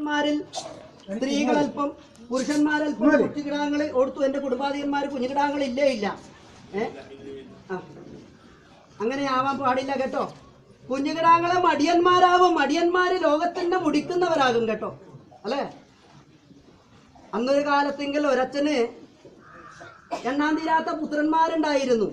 പുരുഷന്മാരിൽ സ്ത്രീകളൽപ്പം പുരുഷന്മാരൽപ്പം കുട്ടികിടാങ്ങൾ ഓർത്തു എന്റെ കുടുംബാധികന്മാർ കുഞ്ഞുകിടാങ്ങൾ ഇല്ലേ ഇല്ല ഏ ആ അങ്ങനെ ആവാൻ പാടില്ല കേട്ടോ കുഞ്ഞുകിടാങ്ങളെ മടിയന്മാരാവും മടിയന്മാര് ലോകത്തിന്റെ മുടിക്കുന്നവരാകും കേട്ടോ അല്ലേ അന്നൊരു കാലത്തെങ്കിൽ ഒരച്ഛന് എണ്ണാൻ തീരാത്ത പുത്രന്മാരുണ്ടായിരുന്നു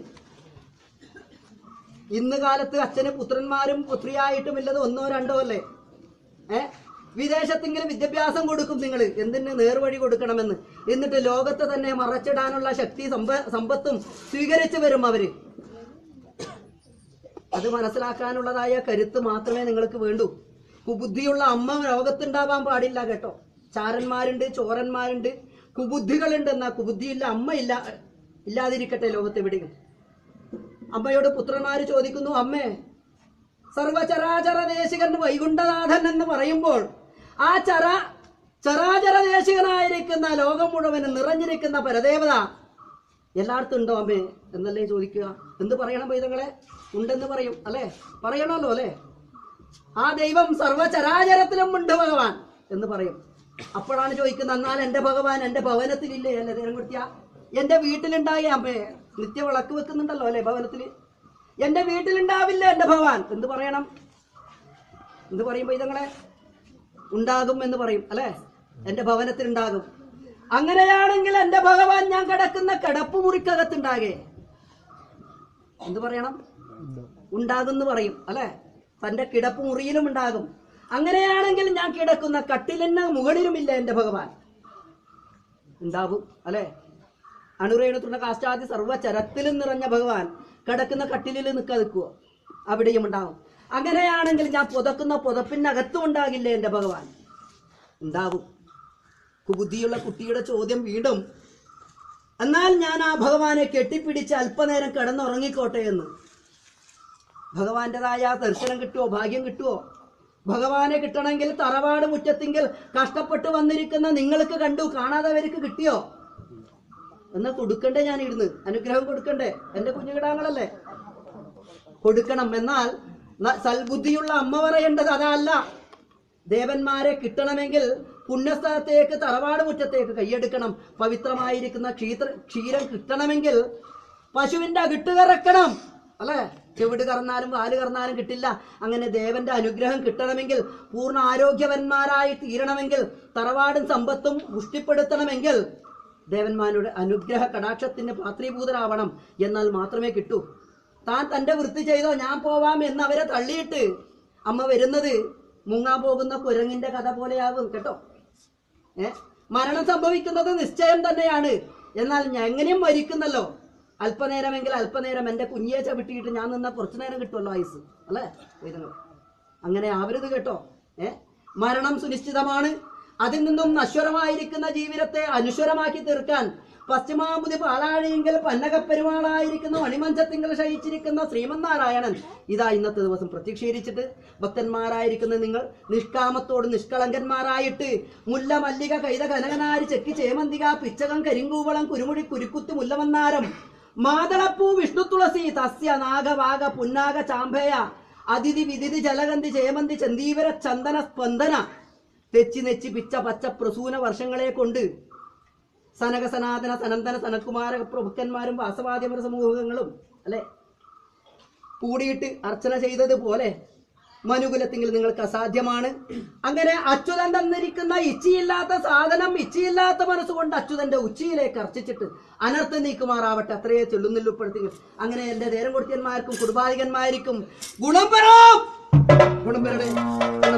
ഇന്ന് കാലത്ത് അച്ഛന് പുത്രന്മാരും പുത്രിയായിട്ടും ഇല്ലത് ഒന്നോ രണ്ടോ അല്ലേ ഏ വിദേശത്തെങ്കിലും വിദ്യാഭ്യാസം കൊടുക്കും നിങ്ങൾ എന്തിന് നേർവഴി കൊടുക്കണമെന്ന് എന്നിട്ട് ലോകത്തെ തന്നെ മറച്ചിടാനുള്ള ശക്തി സമ്പ- സമ്പത്തും സ്വീകരിച്ചു വരും അവര് അത് മനസ്സിലാക്കാനുള്ളതായ കരുത്ത് മാത്രമേ നിങ്ങൾക്ക് വേണ്ടൂ കുബുദ്ധിയുള്ള അമ്മ ലോകത്തുണ്ടാവാൻ പാടില്ല കേട്ടോ ചാരന്മാരുണ്ട് ചോരന്മാരുണ്ട് കുബുദ്ധികളുണ്ട് എന്നാ കുബുദ്ധിയില്ല അമ്മ ഇല്ല ഇല്ലാതിരിക്കട്ടെ ലോകത്ത് എവിടെയും അമ്മയോട് പുത്രന്മാര് ചോദിക്കുന്നു അമ്മേ സർവചരാചര ദേശികൻ വൈകുണ്ഠനാഥൻ എന്ന് പറയുമ്പോൾ ആ ചര ചരാചര ദേശികനായിരിക്കുന്ന ലോകം മുഴുവൻ നിറഞ്ഞിരിക്കുന്ന പരദേവത എല്ലായിടത്തും ഉണ്ടോ അമ്മേ എന്നല്ലേ ചോദിക്കുക എന്ത് പറയണം പൈതങ്ങളെ ഉണ്ടെന്ന് പറയും അല്ലേ പറയണമല്ലോ അല്ലേ ആ ദൈവം സർവചരാചരത്തിലും ഉണ്ട് ഭഗവാൻ എന്ന് പറയും അപ്പോഴാണ് ചോദിക്കുന്നത് എന്നാൽ എന്റെ ഭഗവാൻ എന്റെ ഭവനത്തിലില്ലേ അല്ലേ നേരം കൊടുത്തിയ എന്റെ വീട്ടിലുണ്ടായ അമ്മേ നിത്യ വിളക്ക് വെക്കുന്നുണ്ടല്ലോ അല്ലേ ഭവനത്തില് എന്റെ വീട്ടിലുണ്ടാവില്ല എന്റെ ഭഗവാൻ എന്ത് പറയണം എന്ത് പറയും പൈതങ്ങളെ ഉണ്ടാകും എന്ന് പറയും അല്ലേ എന്റെ ഭവനത്തിൽ ഉണ്ടാകും അങ്ങനെയാണെങ്കിൽ എന്റെ ഭഗവാൻ ഞാൻ കിടക്കുന്ന കിടപ്പ് മുറിക്കകത്തുണ്ടാകെ എന്ത് പറയണം ഉണ്ടാകുമെന്ന് പറയും അല്ലെ തന്റെ കിടപ്പ് മുറിയിലും ഉണ്ടാകും അങ്ങനെയാണെങ്കിൽ ഞാൻ കിടക്കുന്ന കട്ടിലിന് മുകളിലുമില്ല എന്റെ ഭഗവാൻ ഉണ്ടാവും അല്ലെ അണുരേണുത്തുള്ള കാഷ്ടാദി സർവ്വചരത്തിലും നിറഞ്ഞ ഭഗവാൻ കിടക്കുന്ന കട്ടിലിൽ നിൽക്കാ നിൽക്കുവോ അവിടെയും ഉണ്ടാവും അങ്ങനെയാണെങ്കിൽ ഞാൻ പുതക്കുന്ന പുതപ്പിനകത്തും ഉണ്ടാകില്ലേ എന്റെ ഭഗവാൻ ഉണ്ടാവും കുബുദ്ധിയുള്ള കുട്ടിയുടെ ചോദ്യം വീണ്ടും എന്നാൽ ഞാൻ ആ ഭഗവാനെ കെട്ടിപ്പിടിച്ച് അല്പനേരം കിടന്നുറങ്ങിക്കോട്ടെ എന്ന് ഭഗവാന്റേതായ ദർശനം കിട്ടുമോ ഭാഗ്യം കിട്ടുമോ ഭഗവാനെ കിട്ടണമെങ്കിൽ തറവാട് മുറ്റത്തെങ്കിൽ കഷ്ടപ്പെട്ട് വന്നിരിക്കുന്ന നിങ്ങൾക്ക് കണ്ടു കാണാത്തവർക്ക് കിട്ടിയോ എന്നാ കൊടുക്കണ്ടേ ഞാൻ ഇരുന്ന് അനുഗ്രഹം കൊടുക്കണ്ടേ എന്റെ കുഞ്ഞുകിടാങ്ങളല്ലേ കൊടുക്കണം എന്നാൽ ന- സൽബുദ്ധിയുള്ള അമ്മ പറയേണ്ടത് അതല്ല ദേവന്മാരെ കിട്ടണമെങ്കിൽ പുണ്യസ്ഥലത്തേക്ക് തറവാട് മുറ്റത്തേക്ക് കൈയെടുക്കണം പവിത്രമായിരിക്കുന്ന ക്ഷീത്ര ക്ഷീരം കിട്ടണമെങ്കിൽ പശുവിന്റെ അകിട്ട് കറക്കണം അല്ലെ ചെവിട് കറന്നാലും വാല് കറന്നാലും കിട്ടില്ല അങ്ങനെ ദേവന്റെ അനുഗ്രഹം കിട്ടണമെങ്കിൽ പൂർണ്ണ ആരോഗ്യവന്മാരായി തീരണമെങ്കിൽ തറവാടും സമ്പത്തും പുഷ്ടിപ്പെടുത്തണമെങ്കിൽ ദേവന്മാരുടെ അനുഗ്രഹ കടാക്ഷത്തിന് പാത്രീഭൂതരാവണം എന്നാൽ മാത്രമേ കിട്ടൂ താൻ തന്റെ വൃത്തി ചെയ്തോ ഞാൻ പോവാം എന്ന് അവരെ തള്ളിയിട്ട് അമ്മ വരുന്നത് മുങ്ങാൻ പോകുന്ന കുരങ്ങിന്റെ കഥ പോലെയാകും കേട്ടോ ഏ മരണം സംഭവിക്കുന്നത് നിശ്ചയം തന്നെയാണ് എന്നാൽ ഞാൻ എങ്ങനെയും മരിക്കുന്നല്ലോ അല്പനേരമെങ്കിൽ അല്പനേരം എന്റെ കുഞ്ഞിയെ ചവിട്ടിയിട്ട് ഞാൻ നിന്ന കുറച്ചു നേരം കിട്ടുമല്ലോ ആയുസ് അല്ലേ വേദങ്ങൾ അങ്ങനെ ആവരുത് കേട്ടോ ഏ മരണം സുനിശ്ചിതമാണ് അതിൽ നിന്നും നശ്വരമായിരിക്കുന്ന ജീവിതത്തെ അനുശ്വരമാക്കി തീർക്കാൻ പശ്ചിമാമുതി പാലാഴിയെങ്കിൽ പന്നകപ്പെരുമാളായിരിക്കുന്ന മണിമഞ്ചത്തിങ്കൽ ശയിച്ചിരിക്കുന്ന ശ്രീമന്നാരായണൻ ഇതാ ഇന്നത്തെ ദിവസം പ്രത്യക്ഷീകരിച്ചിട്ട് ഭക്തന്മാരായിരിക്കുന്ന നിങ്ങൾ നിഷ്കാമത്തോട് നിഷ്കളങ്കന്മാരായിട്ട് മുല്ല മല്ലിക കൈത കനകനാരി ചെക്കി ചേമന്തിക പിച്ചകം കരിങ്കൂവളം കുരുമുടി കുരുക്കുത്ത് മുല്ലമന്നാരം മാതളപ്പൂ വിഷ്ണു തുളസി തസ്യ നാഗവാഗ പുന്നാഗ ചാമ്പേയ അതിഥി വിദിതി ജലഗന്ധി ചേമന്തി ചന്ദീവര ചന്ദന സ്പന്ദന തെച്ചി നെച്ചി പിച്ച പച്ച പ്രസൂന വർഷങ്ങളെ കൊണ്ട് സനക സനാതന സനന്ദന സനകുമാര പ്രഭുക്കന്മാരും വാസവാദ്യമര സമൂഹങ്ങളും അല്ലെ കൂടിയിട്ട് അർച്ചന ചെയ്തതുപോലെ മനുകുലത്തെങ്കിൽ നിങ്ങൾക്ക് അസാധ്യമാണ് അങ്ങനെ അച്യുതൻ തന്നിരിക്കുന്ന ഇച്ഛയില്ലാത്ത സാധനം ഇച്ഛയില്ലാത്ത മനസ്സുകൊണ്ട് അച്യുതന്റെ ഉച്ചിയിലേക്ക് അർച്ചിച്ചിട്ട് അനർത്ഥം നീക്കുമാറാവട്ടെ അത്രയേ ചൊല്ലുന്നില്ലുപ്പെടുത്തി അങ്ങനെ എന്റെ നേരം കൊടുത്തിയന്മാർക്കും കുടുംബാധികന്മാർക്കും ഗുണം വരാം ഗുണം വരട്ടെ